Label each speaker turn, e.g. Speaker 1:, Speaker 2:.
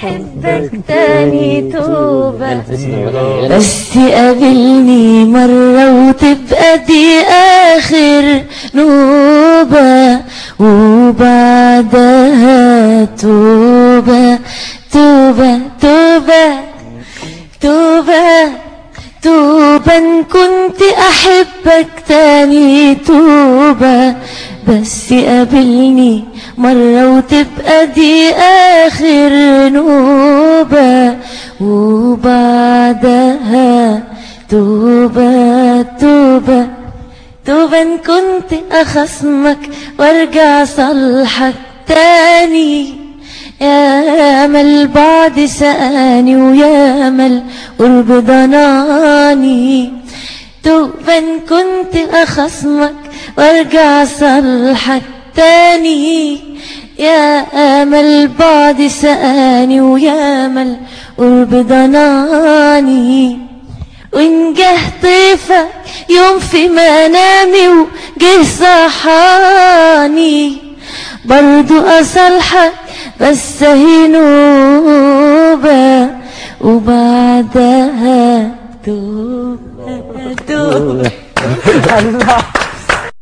Speaker 1: أحبك تاني توبة
Speaker 2: اسمع
Speaker 1: بس قابلني مرة وتبقى دي آخر نوبة وبعدها توبة توبة توبة توبة توبة إن كنت أحبك تاني توبة بس قابلني مرة وتبقى دي آخر نوبة وبعدها توبة توبة توبة إن كنت أخصمك وارجع صلحك تاني يا مل بعد سقاني ويا مل قرب ضناني توبة إن كنت أخصمك وارجع صلحك تاني يا امل بعد سقاني ويا مل قرب ضناني وإن جه طيفك يوم في منامي وجه صحاني برضو أصلحك بس هي نوبة وبعدها توبة توبة
Speaker 3: الله